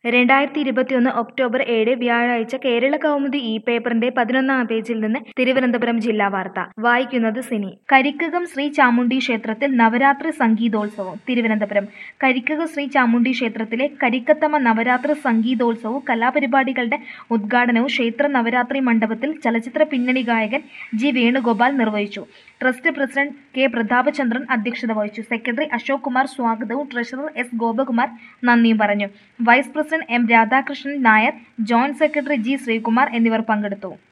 രണ്ടായിരത്തി ഇരുപത്തിയൊന്ന് ഒക്ടോബർ ഏഴ് വ്യാഴാഴ്ച കേരള കൗമുദി ഇ പേപ്പറിന്റെ പതിനൊന്നാം പേജിൽ നിന്ന് തിരുവനന്തപുരം ജില്ലാ വാർത്ത വായിക്കുന്നത് സിനി കരിക്കകം ശ്രീ ചാമുണ്ഡി ക്ഷേത്രത്തിൽ നവരാത്രി സംഗീതോത്സവം തിരുവനന്തപുരം കരിക്കകം ശ്രീ ചാമുണ്ഡി ക്ഷേത്രത്തിലെ കരിക്കത്തമ്മ നവരാത്രി സംഗീതോത്സവവും കലാപരിപാടികളുടെ ഉദ്ഘാടനവും ക്ഷേത്ര നവരാത്രി മണ്ഡപത്തിൽ ചലച്ചിത്ര പിന്നണി ഗായകൻ ജി വേണുഗോപാൽ നിർവഹിച്ചു ട്രസ്റ്റ് പ്രസിഡന്റ് കെ പ്രതാപചന്ദ്രൻ അധ്യക്ഷത വഹിച്ചു സെക്രട്ടറി അശോക് കുമാർ സ്വാഗതവും ട്രഷറർ എസ് ഗോപകുമാർ നന്ദിയും പറഞ്ഞു vice president M Radhakrishnan Nair joint secretary G Sreekumar എന്നിവർ പങ്കെടുത്തു